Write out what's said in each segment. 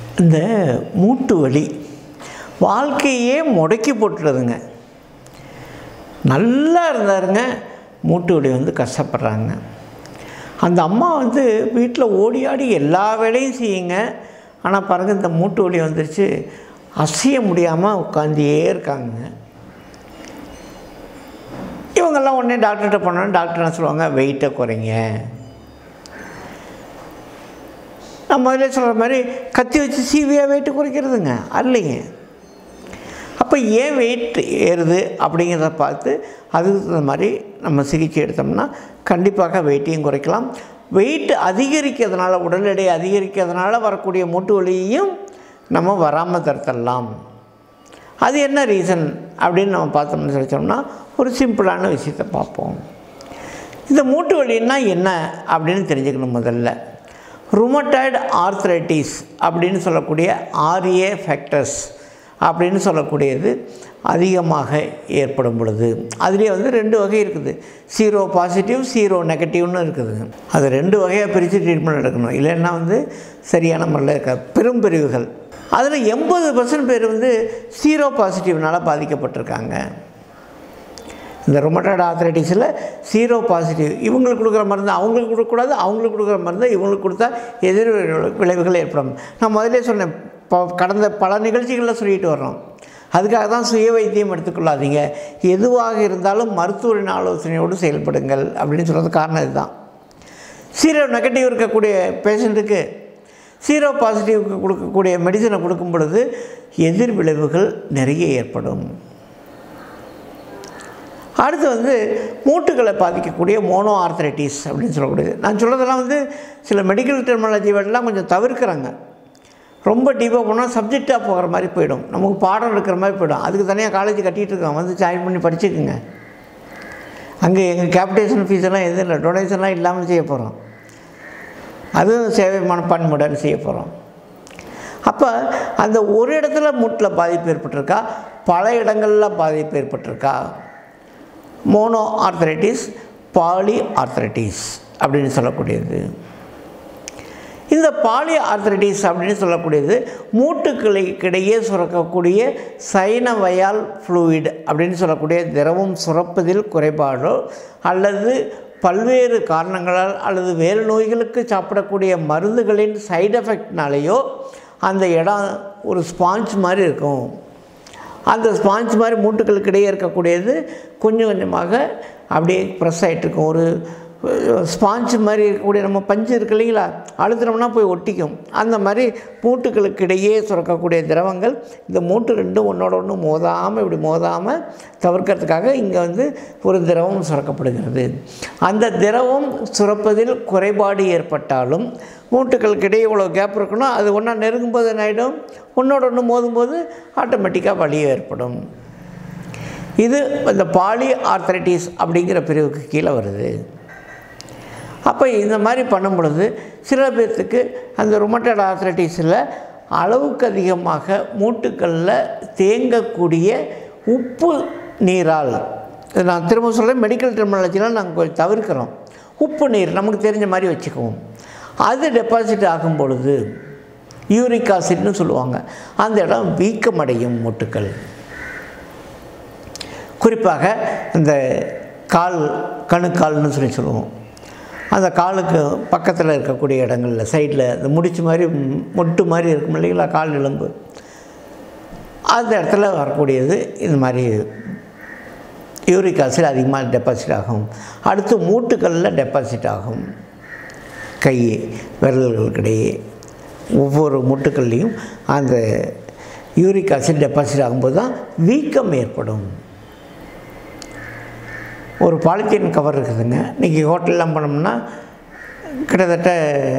இந்த மூட்டு வலி வாழ்க்கையே முடக்கி போட்டுடுதுங்க நல்லா இருந்தாருங்க மூட்டு வலி வந்து கஷ்டப்படுறாங்க அந்த அம்மா வந்து வீட்டில் ஓடி ஆடி எல்லா வேலையும் செய்யுங்க ஆனால் பாருங்கள் இந்த மூட்டு வலி வந்துருச்சு அசைய முடியாமல் உட்காந்தே இருக்காங்க இவங்கெல்லாம் உடனே டாக்டர்கிட்ட போனோன்னா டாக்டர் என்ன சொல்லுவாங்க வெயிட்டை குறைங்க நான் முதல்ல சொல்கிற மாதிரி கத்தி வச்சு சீவியாக வெயிட்டு குறைக்கிறதுங்க அல்லைங்க அப்போ ஏன் வெயிட் ஏறுது அப்படிங்கிறத பார்த்து அதுக்கு தகுந்த மாதிரி நம்ம சிகிச்சை எடுத்தோம்னா கண்டிப்பாக வெயிட்டையும் குறைக்கலாம் வெயிட் அதிகரிக்கிறதுனால உடல் எடை அதிகரிக்கிறதுனால வரக்கூடிய மூட்டு வலியையும் நம்ம வராமல் தடுத்துடலாம் அது என்ன ரீசன் அப்படின்னு நம்ம பார்த்தோம்னு சொல்லிச்சோம்னா ஒரு சிம்பிளான விஷயத்தை பார்ப்போம் இந்த மூட்டு வலின்னா என்ன அப்படின்னு தெரிஞ்சுக்கணும் முதல்ல ருமட்டாய்டு ஆர்த்ரைட்டிஸ் அப்படின்னு சொல்லக்கூடிய ஆர்ஏ ஃபேக்டர்ஸ் அப்படின்னு சொல்லக்கூடியது அதிகமாக ஏற்படும் பொழுது அதுலேயே வந்து ரெண்டு வகை இருக்குது சீரோ பாசிட்டிவ் சீரோ நெகட்டிவ்னு இருக்குதுங்க அது ரெண்டு வகையாக பிரித்து ட்ரீட்மெண்ட் எடுக்கணும் இல்லைன்னா வந்து சரியான முறையில் இருக்க பெரும் பிரிவுகள் அதில் எண்பது பர்சன்ட் பேர் வந்து சீரோ பாசிட்டிவ்னால் பாதிக்கப்பட்டிருக்காங்க இந்த ரொமட்டாய்டு ஆர்த்ரைட்டிஸில் சீரோ பாசிட்டிவ் இவங்களுக்கு கொடுக்குற மருந்து அவங்களுக்கு கொடுக்கக்கூடாது அவங்களுக்கு கொடுக்குற மருந்து இவங்களுக்கு கொடுத்தா எதிர் விளைவுகள் ஏற்படும் நான் முதல்ல சொன்னேன் இப்போ கடந்த பல நிகழ்ச்சிகளில் சொல்லிட்டு வர்றோம் அதுக்காக தான் சுய வைத்தியம் எடுத்துக்கொள்ளாதீங்க எதுவாக இருந்தாலும் மருத்துவரின் ஆலோசனையோடு செயல்படுங்கள் அப்படின்னு சொல்கிறது காரணம் இதுதான் சீரோ நெகட்டிவ் இருக்கக்கூடிய பேஷண்ட்டுக்கு சீரோ பாசிட்டிவ்க்கு கொடுக்கக்கூடிய மெடிசனை கொடுக்கும் பொழுது எதிர் விளைவுகள் நிறைய ஏற்படும் அடுத்து வந்து மூட்டுகளை பாதிக்கக்கூடிய மோனோ ஆர்த்ரைட்டிஸ் அப்படின்னு சொல்லக்கூடியது நான் சொல்கிறதெல்லாம் வந்து சில மெடிக்கல் டெர்மாலஜி வேர்டெலாம் கொஞ்சம் தவிர்க்கிறாங்க ரொம்ப டீப்பாக போனால் சப்ஜெக்டாக போகிற மாதிரி போயிடும் நமக்கு பாடம் எடுக்கிற மாதிரி போயிடும் அதுக்கு தனியாக காலேஜ் கட்டிகிட்டு இருக்கோம் வந்து ஜாயின் பண்ணி படிச்சுக்குங்க அங்கே எங்கள் கேபிடேஷன் ஃபீஸ் எல்லாம் எதுவும் இல்லை டொனேஷன்லாம் இல்லாமல் செய்ய போகிறோம் அதுவும் சேவை மனப்பான்மையுடன் செய்ய போகிறோம் அப்போ அந்த ஒரு இடத்துல மூட்டில் பாதிப்பு ஏற்பட்டிருக்கா பல இடங்களில் பாதிப்பு ஏற்பட்டிருக்கா மோனோ ஆர்த்தரைட்டிஸ் பாலி ஆர்த்தரைட்டிஸ் அப்படின்னு சொல்லக்கூடியது இந்த பாலி ஆர்த்தரைட்டிஸ் அப்படின்னு சொல்லக்கூடியது மூட்டுக்களுக்கிடையே சுரக்கக்கூடிய சைனவயால் ஃப்ளூயிட் அப்படின்னு சொல்லக்கூடிய திரவம் சுரப்பதில் குறைபாடோ அல்லது பல்வேறு காரணங்களால் அல்லது வேறு நோய்களுக்கு சாப்பிடக்கூடிய மருந்துகளின் சைடு எஃபெக்ட்னாலேயோ அந்த இடம் ஒரு ஸ்பாஞ்ச் மாதிரி இருக்கும் அந்த ஸ்பாஞ்ச் மாதிரி மூட்டுகளுக்கு இடையே இருக்கக்கூடியது கொஞ்சம் கொஞ்சமாக அப்படியே ப்ரெஸ் ஆகிட்டு இருக்கும் ஒரு ஸ்பாஞ்ச் மாதிரி இருக்கக்கூடிய நம்ம பஞ்சு இருக்கு இல்லைங்களா அழுத்தினோம்னா போய் ஒட்டிக்கும் அந்த மாதிரி மூட்டுகளுக்கு இடையே சுரக்கக்கூடிய திரவங்கள் இந்த மூட்டு ரெண்டும் ஒன்றோட ஒன்று மோதாமல் இப்படி மோதாமல் தவிர்க்கிறதுக்காக இங்கே வந்து ஒரு திரவம் சுரக்கப்படுகிறது அந்த திரவம் சுரப்பதில் குறைபாடு ஏற்பட்டாலும் மூட்டுகளுக்கு இடையே இவ்வளோ கேப் இருக்கணும் அது ஒன்றா நெருங்கும்போது என்ன ஆகிடும் ஒன்றோட ஒன்று மோதும்போது ஆட்டோமேட்டிக்காக வலி ஏற்படும் இது இந்த பாலி ஆர்த்தரைட்டிஸ் அப்படிங்கிற பிரிவுக்கு கீழே வருது அப்போ இந்த மாதிரி பண்ணும் பொழுது சில பேர்த்துக்கு அந்த ரொமட்டட் ஆர்த்தரைட்டிஸில் அளவுக்கு அதிகமாக மூட்டுக்களில் தேங்கக்கூடிய உப்பு நீரால் இது நான் திரும்ப சொல்கிறேன் மெடிக்கல் டெர்மாலஜிலாம் நாங்கள் கொஞ்சம் தவிர்க்கிறோம் உப்பு நீர் நமக்கு தெரிஞ்ச மாதிரி வச்சுக்குவோம் அது டெபாசிட் ஆகும் பொழுது யூரிக் ஆசிட்னு சொல்லுவாங்க அந்த இடம் வீக்கமடையும் மூட்டுக்கள் குறிப்பாக இந்த கால் கணுக்கால்னு சொல்லி சொல்லுவோம் அந்த காலுக்கு பக்கத்தில் இருக்கக்கூடிய இடங்களில் சைடில் இந்த முடிச்சு மாதிரி மொட்டு மாதிரி இருக்கும் இல்லைங்களா கால் எலும்பு அந்த இடத்துல வரக்கூடியது இந்த மாதிரி யூரிக் ஆசிட் அதிகமாக டெபாசிட் ஆகும் அடுத்து மூட்டுக்களில் டெபாசிட் ஆகும் கை விரல்களுக்கிடையே ஒவ்வொரு மூட்டுக்கள்லேயும் அந்த யூரிக் ஆசிட் டெபாசிட் ஆகும்போது தான் வீக்கம் ஏற்படும் ஒரு பாலித்தீன் கவர் இருக்குதுங்க இன்றைக்கி ஹோட்டல்லாம் போனோம்னா கிட்டத்தட்ட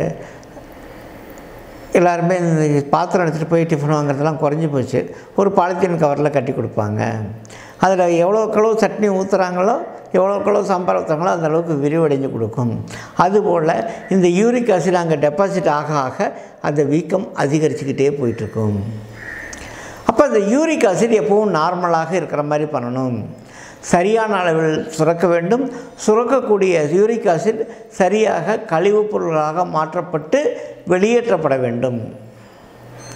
எல்லாருமே இந்த பாத்திரம் எடுத்துகிட்டு போய் டிஃபன் வாங்குறதெல்லாம் குறைஞ்சி போச்சு ஒரு பாலித்தீன் கவரில் கட்டி கொடுப்பாங்க அதில் எவ்வளோக்களோ சட்னி ஊற்றுறாங்களோ எவ்வளோக்களோ சாம்பார் ஊற்றுறாங்களோ அந்த அளவுக்கு விரிவடைஞ்சு கொடுக்கும் அதுபோல் இந்த யூரிக் ஆசிட் அங்கே டெபாசிட் ஆக ஆக அந்த வீக்கம் அதிகரிச்சுக்கிட்டே போயிட்டுருக்கும் அப்போ அந்த யூரிக் ஆசிட் எப்பவும் நார்மலாக இருக்கிற மாதிரி பண்ணணும் சரியான அளவில் சுரக்க வேண்டும் சுரக்கக்கூடிய யூரிக் ஆசிட் சரியாக கழிவுப் பொருளாக மாற்றப்பட்டு வெளியேற்றப்பட வேண்டும்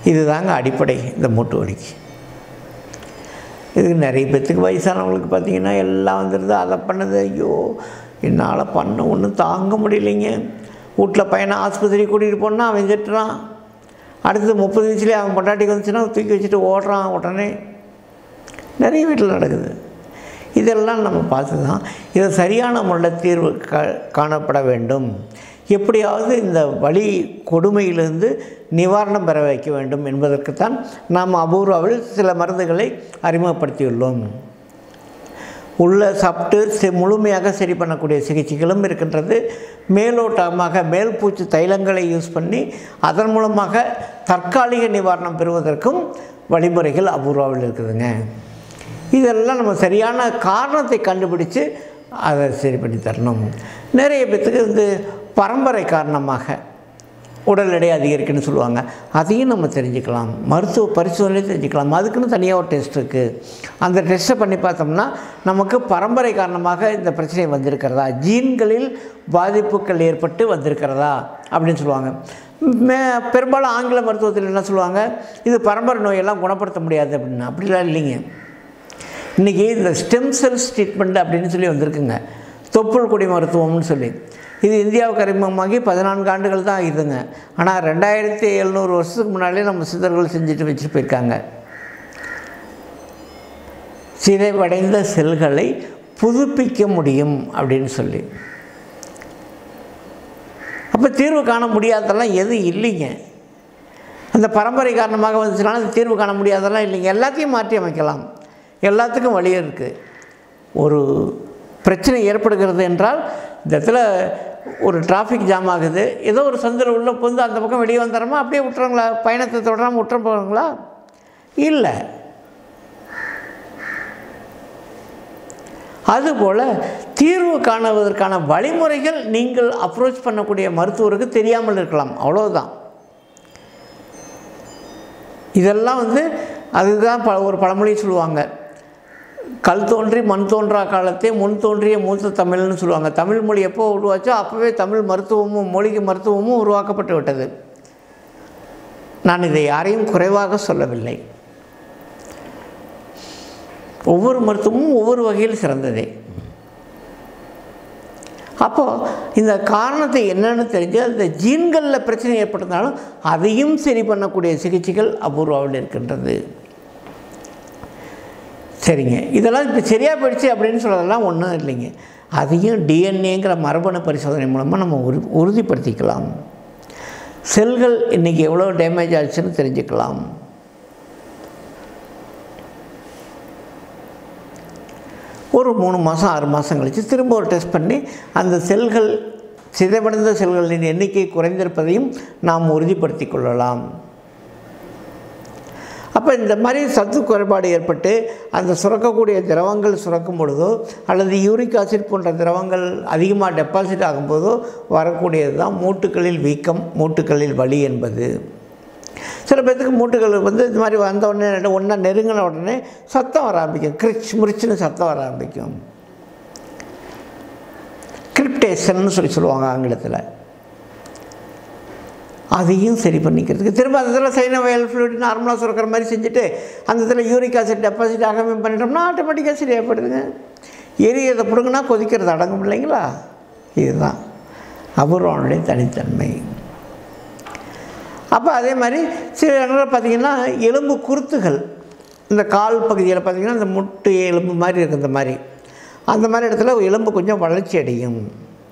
இதுதாங்க அடிப்படை இந்த மூட்டு வலிக்கு இதுக்கு நிறைய பேர்த்துக்கு வயசானவங்களுக்கு பார்த்தீங்கன்னா எல்லாம் வந்துடுது அதை பண்ணது ஐயோ என்னால் பண்ண ஒன்றும் தாங்க முடியலைங்க வீட்டில் பையனை ஆஸ்பத்திரி கூட்டிகிட்டு போனால் அவன் திட்டுறான் அடுத்து முப்பது வயசுலேயே அவன் பொண்டாட்டிக்கு வந்துச்சுன்னா தூக்கி வச்சுட்டு ஓடுறான் உடனே நிறைய வீட்டில் நடக்குது இதெல்லாம் நம்ம பார்த்து தான் இதை சரியான முறையில் தீர்வு கா காணப்பட வேண்டும் எப்படியாவது இந்த வலி கொடுமையிலிருந்து நிவாரணம் பெற வைக்க வேண்டும் என்பதற்குத்தான் நாம் அபூர்வாவில் சில மருந்துகளை அறிமுகப்படுத்தியுள்ளோம் உள்ள சாப்பிட்டு செ- முழுமையாக சரி பண்ணக்கூடிய சிகிச்சைகளும் இருக்கின்றது மேலோட்டமாக மேல் பூச்சு தைலங்களை யூஸ் பண்ணி அதன் மூலமாக தற்காலிக நிவாரணம் பெறுவதற்கும் வழிமுறைகள் அபூர்வாவில் இருக்குதுங்க இதெல்லாம் நம்ம சரியான காரணத்தை கண்டுபிடிச்சு அதை சரி பண்ணி தரணும் நிறைய பேர்த்துக்கு வந்து பரம்பரை காரணமாக உடல் எடை அதிகரிக்குன்னு சொல்லுவாங்க அதையும் நம்ம தெரிஞ்சுக்கலாம் மருத்துவ பரிசோதனை தெரிஞ்சுக்கலாம் அதுக்குன்னு தனியாக ஒரு டெஸ்ட் இருக்குது அந்த டெஸ்ட்டை பண்ணி பார்த்தோம்னா நமக்கு பரம்பரை காரணமாக இந்த பிரச்சனை வந்திருக்கிறதா ஜீன்களில் பாதிப்புகள் ஏற்பட்டு வந்திருக்கிறதா அப்படின்னு சொல்லுவாங்க மே பெரும்பாலும் ஆங்கில மருத்துவத்தில் என்ன சொல்லுவாங்க இது பரம்பரை நோயெல்லாம் குணப்படுத்த முடியாது அப்படின்னு அப்படிலாம் இல்லைங்க இன்றைக்கி இந்த ஸ்டெம் செல்ஸ் ட்ரீட்மெண்ட் அப்படின்னு சொல்லி வந்திருக்குங்க தொப்புள் கொடி மருத்துவம்னு சொல்லி இது இந்தியாவுக்கு அறிமுகமாகி பதினான்கு ஆண்டுகள் தான் ஆகுதுங்க ஆனால் ரெண்டாயிரத்தி எழுநூறு வருஷத்துக்கு முன்னாலே நம்ம சித்தர்கள் செஞ்சுட்டு வச்சுட்டு போயிருக்காங்க சிதைவடைந்த செல்களை புதுப்பிக்க முடியும் அப்படின்னு சொல்லி அப்போ தீர்வு காண முடியாததெல்லாம் எதுவும் இல்லைங்க அந்த பரம்பரை காரணமாக வந்துச்சுனால அது தீர்வு காண முடியாதெல்லாம் இல்லைங்க எல்லாத்தையும் மாற்றி அமைக்கலாம் எல்லாத்துக்கும் வழி இருக்குது ஒரு பிரச்சனை ஏற்படுகிறது என்றால் இந்த இடத்துல ஒரு டிராஃபிக் ஜாம் ஆகுது ஏதோ ஒரு சந்தில் உள்ள புந்து அந்த பக்கம் வெளியே வந்துடுறோமா அப்படியே விட்டுறாங்களா பயணத்தை தொடராமல் விட்டுற போகிறாங்களா இல்லை அதுபோல் தீர்வு காணுவதற்கான வழிமுறைகள் நீங்கள் அப்ரோச் பண்ணக்கூடிய மருத்துவருக்கு தெரியாமல் இருக்கலாம் அவ்வளவுதான் இதெல்லாம் வந்து அதுதான் ப ஒரு பழமொழி சொல்லுவாங்க கல் தோன்றி மண் தோன்றா காலத்தே முன் தோன்றிய மூத்த தமிழ்னு சொல்லுவாங்க தமிழ் மொழி எப்போ உருவாச்சோ அப்போவே தமிழ் மருத்துவமும் மொழிக்கு மருத்துவமும் உருவாக்கப்பட்டு விட்டது நான் இதை யாரையும் குறைவாக சொல்லவில்லை ஒவ்வொரு மருத்துவமும் ஒவ்வொரு வகையில் சிறந்ததே அப்போது இந்த காரணத்தை என்னன்னு தெரிஞ்சு அந்த ஜீன்களில் பிரச்சனை ஏற்பட்டதுனாலும் அதையும் சரி பண்ணக்கூடிய சிகிச்சைகள் அபூர்வாவில் இருக்கின்றது சரிங்க இதெல்லாம் இப்போ சரியாக போயிடுச்சு அப்படின்னு சொல்கிறதெல்லாம் ஒன்றும் இல்லைங்க அதையும் டிஎன்ஏங்கிற மரபணு பரிசோதனை மூலமாக நம்ம உறு உறுதிப்படுத்திக்கலாம் செல்கள் இன்றைக்கி எவ்வளோ டேமேஜ் ஆச்சுன்னு தெரிஞ்சுக்கலாம் ஒரு மூணு மாதம் ஆறு மாதம் கழித்து திரும்ப ஒரு டெஸ்ட் பண்ணி அந்த செல்கள் சிதைவடைந்த செல்களின் எண்ணிக்கை குறைந்திருப்பதையும் நாம் உறுதிப்படுத்தி கொள்ளலாம் அப்போ இந்த மாதிரி சத்து குறைபாடு ஏற்பட்டு அந்த சுரக்கக்கூடிய திரவங்கள் சுரக்கும் பொழுதோ அல்லது யூரிக் ஆசிட் போன்ற திரவங்கள் அதிகமாக டெபாசிட் ஆகும்போதோ வரக்கூடியது தான் மூட்டுகளில் வீக்கம் மூட்டுகளில் வலி என்பது சில பேர்த்துக்கு மூட்டுகள் வந்து இது மாதிரி வந்த உடனே ஒன்றா நெருங்கின உடனே சத்தம் வர ஆரம்பிக்கும் கிரிச் முறிச்சுன்னு சத்தம் வர ஆரம்பிக்கும் கிரிப்டேஷன் சொல்லி சொல்லுவாங்க ஆங்கிலத்தில் அதையும் சரி பண்ணிக்கிறதுக்கு திரும்ப அந்த இதில் சைனவயல் ஃப்ளூயிட் நார்மலாக சுரக்கிற மாதிரி செஞ்சுட்டு அந்த இதில் யூரிக் ஆசிட் டெபாசிட் ஆகாம பண்ணிட்டோம்னா ஆட்டோமேட்டிக்காக சரியாகப்படுதுங்க எரியதை பிடுங்கினா கொதிக்கிறது அடங்கும் இல்லைங்களா இதுதான் அபூர்வனுடைய தனித்தன்மை அப்போ அதே மாதிரி சில இடங்களில் பார்த்திங்கன்னா எலும்பு குருத்துகள் இந்த கால் பகுதியில் பார்த்திங்கன்னா இந்த முட்டு எலும்பு மாதிரி இருக்குது இந்த மாதிரி அந்த மாதிரி இடத்துல எலும்பு கொஞ்சம் வளர்ச்சி அடையும்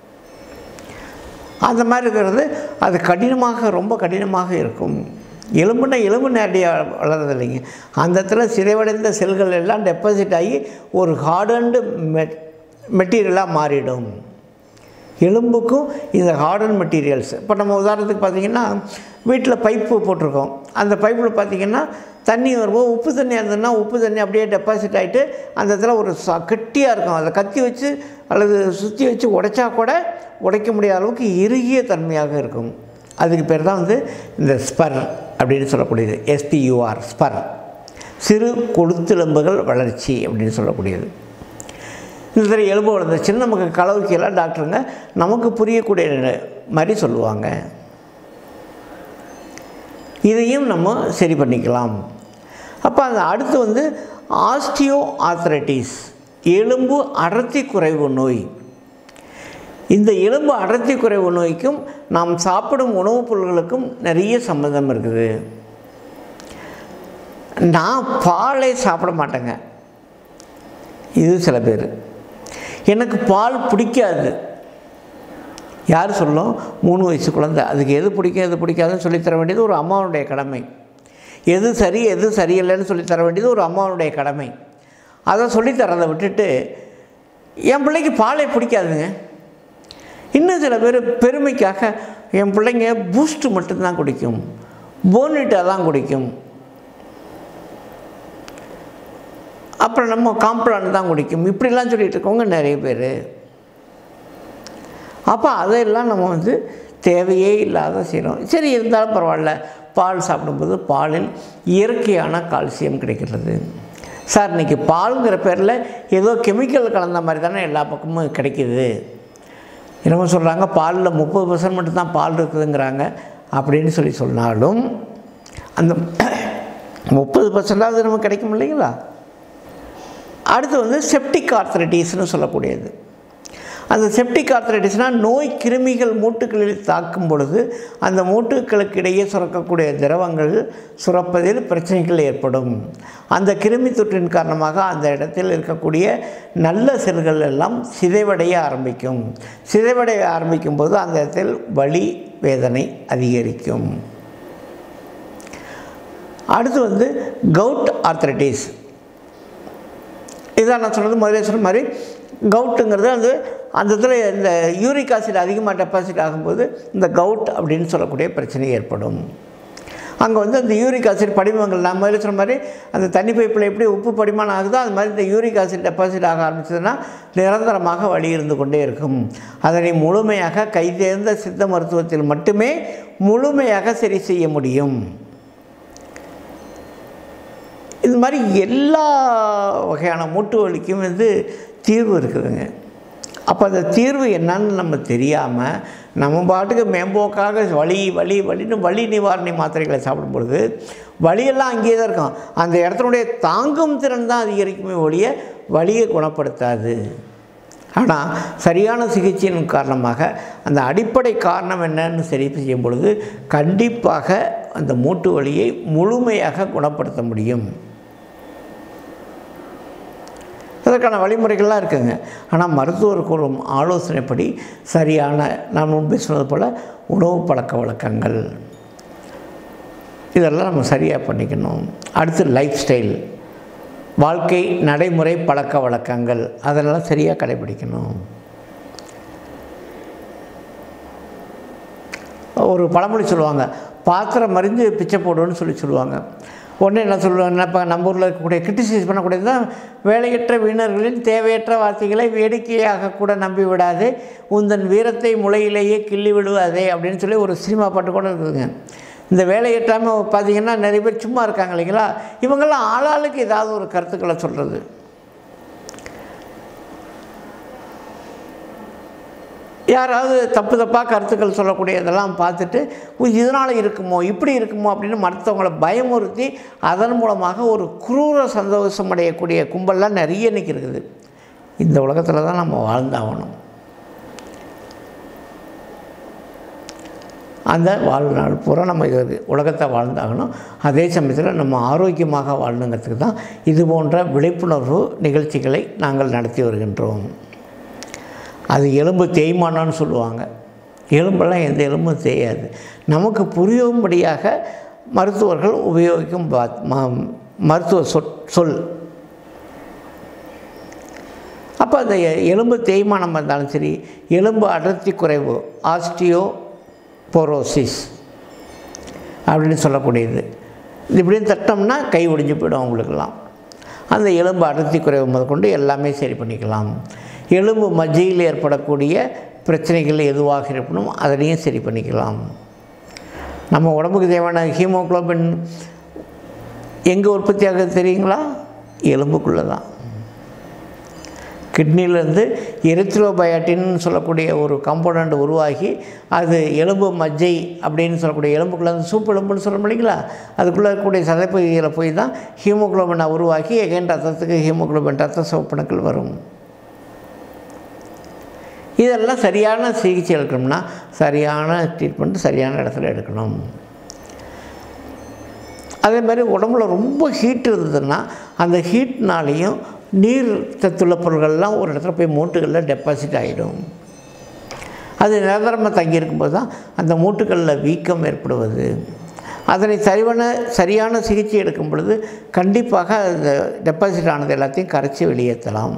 அந்த மாதிரி இருக்கிறது அது கடினமாக ரொம்ப கடினமாக இருக்கும் எலும்புனா எலும்பு நேரடியாக வளர்றது இல்லைங்க அந்த இடத்துல சிதைவடைந்த செல்கள் எல்லாம் டெபாசிட் ஆகி ஒரு ஹார்டன்டு மெட் மெட்டீரியலாக மாறிடும் எலும்புக்கும் இந்த ஹார்டன் மெட்டீரியல்ஸ் இப்போ நம்ம உதாரணத்துக்கு பார்த்திங்கன்னா வீட்டில் பைப்பு போட்டிருக்கோம் அந்த பைப்பில் பார்த்திங்கன்னா தண்ணி வரும்போது உப்பு தண்ணி இருந்ததுன்னா உப்பு தண்ணி அப்படியே டெபாசிட் ஆகிட்டு அந்த இடத்துல ஒரு ச கெட்டியாக இருக்கும் அதை கத்தி வச்சு அல்லது சுற்றி வச்சு உடைச்சா கூட உடைக்க முடியாத அளவுக்கு இறுகிய தன்மையாக இருக்கும் அதுக்கு பேர் தான் வந்து இந்த ஸ்பர் அப்படின்னு சொல்லக்கூடியது எஸ்பியூஆர் ஸ்பர் சிறு கொளுத்தெலும்புகள் வளர்ச்சி அப்படின்னு சொல்லக்கூடியது இந்த தடவை எலும்பு வளர்ந்துச்சுன்னு நமக்கு கலவுக்கெல்லாம் டாக்டருங்க நமக்கு புரியக்கூடிய மாதிரி சொல்லுவாங்க இதையும் நம்ம சரி பண்ணிக்கலாம் அப்போ அந்த அடுத்து வந்து ஆஸ்டியோ ஆர்த்தரைட்டிஸ் எலும்பு அடர்த்தி குறைவு நோய் இந்த எலும்பு அடர்த்தி குறைவு நோய்க்கும் நாம் சாப்பிடும் உணவுப் பொருள்களுக்கும் நிறைய சம்மந்தம் இருக்குது நான் பாலே சாப்பிட மாட்டேங்க இது சில பேர் எனக்கு பால் பிடிக்காது யார் சொல்லும் மூணு வயசு குழந்தை அதுக்கு எது பிடிக்கும் எது பிடிக்காதுன்னு சொல்லித்தர வேண்டியது ஒரு அம்மாவுடைய கடமை எது சரி எது சரியில்லைன்னு சொல்லித்தர வேண்டியது ஒரு அம்மாவுடைய கடமை அதை சொல்லித்தரதை விட்டுட்டு என் பிள்ளைக்கு பாலே பிடிக்காதுங்க இன்னும் சில பேர் பெருமைக்காக என் பிள்ளைங்க பூஸ்ட் மட்டும்தான் குடிக்கும் போனிட்டா தான் குடிக்கும் அப்புறம் நம்ம காம்ப்ளான் தான் குடிக்கும் இப்படிலாம் சொல்லிட்டு இருக்கவங்க நிறைய பேர் அப்போ அதையெல்லாம் நம்ம வந்து தேவையே இல்லாத செய்கிறோம் சரி இருந்தாலும் பரவாயில்ல பால் சாப்பிடும்போது பாலில் இயற்கையான கால்சியம் கிடைக்கிறது சார் இன்றைக்கி பாலுங்கிற பேரில் ஏதோ கெமிக்கல் கலந்த மாதிரி தானே எல்லா பக்கமும் கிடைக்கிது என்னமோ சொல்கிறாங்க பாலில் முப்பது பர்சன்ட் மட்டும்தான் பால் இருக்குதுங்கிறாங்க அப்படின்னு சொல்லி சொன்னாலும் அந்த முப்பது பர்சன்டாவது நமக்கு கிடைக்கும் இல்லைங்களா அடுத்து வந்து செப்டிக் ஆர்த்தரைட்டிஸ்னு சொல்லக்கூடியது அந்த செப்டிக் ஆர்த்தரைட்டிஸ்னால் நோய் கிருமிகள் மூட்டுகளில் தாக்கும் பொழுது அந்த மூட்டுகளுக்கு இடையே சுரக்கக்கூடிய திரவங்கள் சுரப்பதில் பிரச்சனைகள் ஏற்படும் அந்த கிருமி தொற்றின் காரணமாக அந்த இடத்தில் இருக்கக்கூடிய நல்ல செல்கள் எல்லாம் சிதைவடைய ஆரம்பிக்கும் சிதைவடைய ஆரம்பிக்கும் போது அந்த இடத்தில் வலி வேதனை அதிகரிக்கும் அடுத்து வந்து கவுட் ஆர்த்தரைட்டிஸ் இதான் நான் சொன்னது முதலே சொன்ன மாதிரி கவுட்டுங்கிறது வந்து அந்த இடத்துல இந்த யூரிக் ஆசிட் அதிகமாக டெபாசிட் ஆகும்போது இந்த கவுட் அப்படின்னு சொல்லக்கூடிய பிரச்சனை ஏற்படும் அங்கே வந்து அந்த யூரிக் ஆசிட் படிமங்கள் நான் முதல்ல சொன்ன மாதிரி அந்த தண்ணி பைப்பில் எப்படி உப்பு படிமானம் ஆகுதோ அது மாதிரி இந்த யூரிக் ஆசிட் டெபாசிட் ஆக ஆரம்பிச்சதுன்னா நிரந்தரமாக வழி இருந்து கொண்டே இருக்கும் அதனை முழுமையாக கைதேர்ந்த சித்த மருத்துவத்தில் மட்டுமே முழுமையாக சரி செய்ய முடியும் இது மாதிரி எல்லா வகையான மூட்டு வலிக்கும் வந்து தீர்வு இருக்குதுங்க அப்போ அந்த தீர்வு என்னன்னு நம்ம தெரியாமல் நம்ம பாட்டுக்கு மேம்போக்காக வலி வலி வலின்னு வலி நிவாரணி மாத்திரைகளை சாப்பிடும் பொழுது வலியெல்லாம் அங்கேயே தான் இருக்கும் அந்த இடத்தினுடைய தாங்கும் திறன் தான் அதிகரிக்குமே ஒழிய வலியை குணப்படுத்தாது ஆனால் சரியான சிகிச்சையின் காரணமாக அந்த அடிப்படை காரணம் என்னன்னு சரி செய்யும் பொழுது கண்டிப்பாக அந்த மூட்டு வலியை முழுமையாக குணப்படுத்த முடியும் அதற்கான வழிமுறைகள்லாம் இருக்குங்க ஆனால் மருத்துவர் கூறும் ஆலோசனைப்படி சரியான நான் முன்பே சொன்னது போல் உணவு பழக்க வழக்கங்கள் இதெல்லாம் நம்ம சரியாக பண்ணிக்கணும் அடுத்து லைஃப் ஸ்டைல் வாழ்க்கை நடைமுறை பழக்க வழக்கங்கள் அதெல்லாம் சரியாக கடைபிடிக்கணும் ஒரு பழமொழி சொல்லுவாங்க பாத்திரம் மறிஞ்சு பிச்சை போடுன்னு சொல்லி சொல்லுவாங்க உடனே என்ன சொல்லுவாங்க இப்போ நம்ம ஊரில் இருக்கக்கூடிய கிரிட்டிசைஸ் பண்ணக்கூடியது தான் வேலையற்ற வீணர்களின் தேவையற்ற வார்த்தைகளை வேடிக்கையாக கூட நம்பி விடாது உந்தன் வீரத்தை முளையிலேயே கிள்ளி விடுவாதே அப்படின்னு சொல்லி ஒரு சினிமா பாட்டு கூட இருக்குதுங்க இந்த வேலையற்றாமல் பார்த்தீங்கன்னா நிறைய பேர் சும்மா இருக்காங்க இல்லைங்களா இவங்கெல்லாம் ஆளாளுக்கு ஏதாவது ஒரு கருத்துக்களை சொல்கிறது யாராவது தப்பு தப்பாக கருத்துக்கள் சொல்லக்கூடியதெல்லாம் பார்த்துட்டு "ஓ, இதனால் இருக்குமோ இப்படி இருக்குமோ அப்படின்னு மற்றவங்களை பயமுறுத்தி அதன் மூலமாக ஒரு குரூர சந்தோஷம் அடையக்கூடிய கும்பல்லாம் நிறைய இன்னைக்கு இருக்குது இந்த உலகத்தில் தான் நம்ம வாழ்ந்தாகணும் அந்த வாழ்நாள் பூரா நம்ம இது உலகத்தை வாழ்ந்தாகணும் அதே சமயத்தில் நம்ம ஆரோக்கியமாக வாழணுங்கிறதுக்கு தான் இது போன்ற விழிப்புணர்வு நிகழ்ச்சிகளை நாங்கள் நடத்தி வருகின்றோம் அது எலும்பு தேய்மானம்னு சொல்லுவாங்க எலும்பெல்லாம் எந்த எலும்பும் தேயாது நமக்கு புரியும்படியாக மருத்துவர்கள் உபயோகிக்கும் பா- ம- மருத்துவ சொற் சொல் அப்போ அந்த எ- எலும்பு தேய்மானம் இருந்தாலும் சரி எலும்பு அடர்த்தி குறைவு ஆஸ்டியோ போரோசிஸ் அப்படின்னு சொல்லக்கூடியது இது இப்படின்னு தட்டோம்னா கை ஒடிஞ்சு போயிடும் அவங்களுக்கெல்லாம் அந்த எலும்பு அடர்த்தி குறைவு முதற்கொண்டு எல்லாமே சரி பண்ணிக்கலாம் எலும்பு மஜ்ஜையில் ஏற்படக்கூடிய பிரச்சனைகள் எதுவாக இருக்கணும் அதனையும் சரி பண்ணிக்கலாம் நம்ம உடம்புக்கு தேவையான ஹீமோகுளோபின் எங்கே உற்பத்தி ஆகுது தெரியுங்களா எலும்புக்குள்ளே தான் கிட்னிலேருந்து எரித்ரோபயாட்டின்னு சொல்லக்கூடிய ஒரு காம்போனண்ட் உருவாகி அது எலும்பு மஜ்ஜை அப்படின்னு சொல்லக்கூடிய எலும்புக்குள்ளே வந்து சூப்பு எலும்புன்னு சொல்ல முடியுங்களா அதுக்குள்ளே இருக்கக்கூடிய சதைப்பகுதியில் போய் தான் ஹீமோகுளோபினை உருவாக்கி எகைன் ரத்தத்துக்கு ஹீமோகுளோபின் ரத்த சிவப்பணுக்கள் வரும் இதெல்லாம் சரியான சிகிச்சை எடுக்கணும்னா சரியான ட்ரீட்மெண்ட் சரியான இடத்துல எடுக்கணும் அதே மாதிரி உடம்புல ரொம்ப ஹீட் இருந்ததுன்னா அந்த ஹீட்னாலேயும் நீர் சத்துள்ள பொருள்கள்லாம் ஒரு இடத்துல போய் மூட்டுகளில் டெபாசிட் ஆகிடும் அது நிரந்தரமாக தங்கியிருக்கும்போது தான் அந்த மூட்டுகளில் வீக்கம் ஏற்படுவது அதனை சரிவன சரியான சிகிச்சை எடுக்கும் பொழுது கண்டிப்பாக அந்த டெபாசிட் ஆனது எல்லாத்தையும் கரைச்சி வெளியேற்றலாம்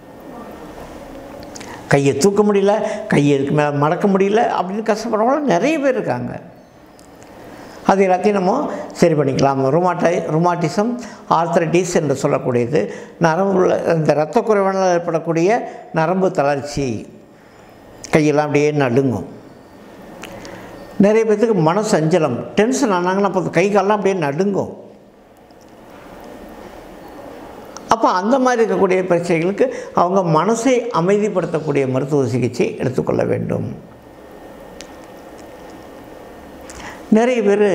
கையை தூக்க முடியல கையை இதுக்கு மேலே மடக்க முடியல அப்படின்னு கஷ்டப்படுறவங்களும் நிறைய பேர் இருக்காங்க அது எல்லாத்தையும் நம்ம சரி பண்ணிக்கலாம் ருமாட்டை ருமாட்டிசம் ஆர்த்தரைட்டிஸ் என்று சொல்லக்கூடியது நரம்புல இந்த இரத்த குறைவானால் ஏற்படக்கூடிய நரம்பு தளர்ச்சி கையெல்லாம் அப்படியே நடுங்கும் நிறைய பேர்த்துக்கு மன சஞ்சலம் டென்ஷன் ஆனாங்கன்னா அப்போ கை காலெலாம் அப்படியே நடுங்கும் அப்போ அந்த மாதிரி இருக்கக்கூடிய பிரச்சனைகளுக்கு அவங்க மனசை அமைதிப்படுத்தக்கூடிய மருத்துவ சிகிச்சை எடுத்துக்கொள்ள வேண்டும் நிறைய பேர்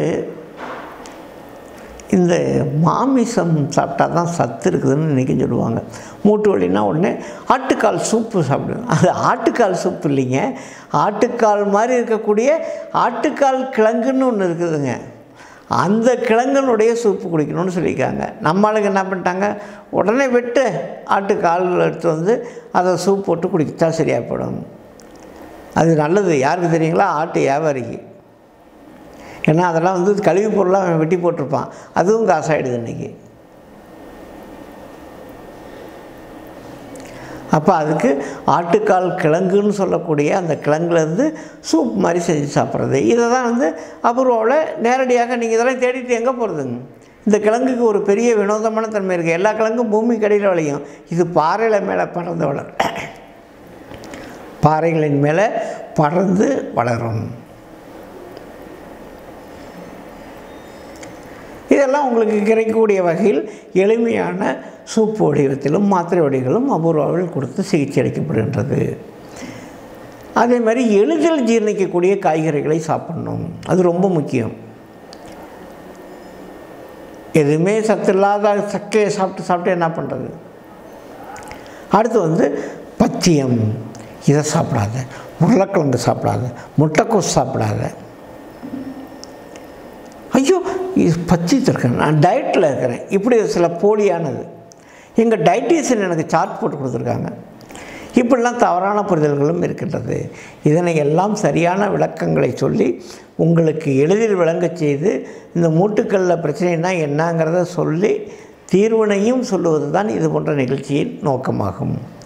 இந்த மாமிசம் சாப்பிட்டா தான் சத்து இருக்குதுன்னு இன்றைக்கி சொல்லுவாங்க மூட்டு வலின்னா உடனே ஆட்டுக்கால் சூப்பு சாப்பிடுங்க அது ஆட்டுக்கால் சூப்பு இல்லைங்க ஆட்டுக்கால் மாதிரி இருக்கக்கூடிய ஆட்டுக்கால் கிழங்குன்னு ஒன்று இருக்குதுங்க அந்த கிழங்கனுடைய சூப்பு குடிக்கணும்னு சொல்லியிருக்காங்க நம்ம ஆளுங்க என்ன பண்ணிட்டாங்க உடனே விட்டு ஆட்டுக்கால் எடுத்து வந்து அதை சூப் போட்டு குடித்தா சரியாக போடும் அது நல்லது யாருக்கு தெரியுங்களா ஆட்டு வியாபாரிக்கு ஏன்னா அதெல்லாம் வந்து கழிவு பொருளாக அவன் வெட்டி போட்டிருப்பான் அதுவும் காசாயிடுது இன்றைக்கி அப்போ அதுக்கு ஆட்டுக்கால் கிழங்குன்னு சொல்லக்கூடிய அந்த கிழங்குலேருந்து சூப் மாதிரி செஞ்சு சாப்பிட்றது இதை தான் வந்து அபூர்வாவில் நேரடியாக நீங்கள் இதெல்லாம் தேடிட்டு எங்கே போகிறதுங்க இந்த கிழங்குக்கு ஒரு பெரிய வினோதமான தன்மை இருக்குது எல்லா கிழங்கும் பூமி கடையில் விளையும் இது பாறையில் மேலே பறந்து வளரும் பாறைகளின் மேலே பறந்து வளரும் இதெல்லாம் உங்களுக்கு கிடைக்கக்கூடிய வகையில் எளிமையான சூப்பு வடிவத்திலும் மாத்திரை வடிவங்களும் அபூர்வாவில் கொடுத்து சிகிச்சை அளிக்கப்படுகின்றது அதே மாதிரி எளிதில் ஜீரணிக்கக்கூடிய காய்கறிகளை சாப்பிடணும் அது ரொம்ப முக்கியம் எதுவுமே சத்து இல்லாத சக்கையை சாப்பிட்டு சாப்பிட்டு என்ன பண்ணுறது அடுத்து வந்து பத்தியம் இதை சாப்பிடாத உருளைக்கிழங்கு சாப்பிடாத முட்டைக்கோஸ் சாப்பிடாத ஐயோ இது பச்சித்து இருக்கேன் நான் டயட்டில் இருக்கிறேன் இப்படி சில போலியானது எங்கள் டயட்டீஷியன் எனக்கு சார்ட் போட்டு கொடுத்துருக்காங்க இப்படிலாம் தவறான புரிதல்களும் இருக்கின்றது இதனை எல்லாம் சரியான விளக்கங்களை சொல்லி உங்களுக்கு எளிதில் விளங்கச் செய்து இந்த மூட்டுக்களில் பிரச்சனைனா என்னங்கிறத சொல்லி தீர்வினையும் சொல்லுவது தான் இது போன்ற நிகழ்ச்சியின் நோக்கமாகும்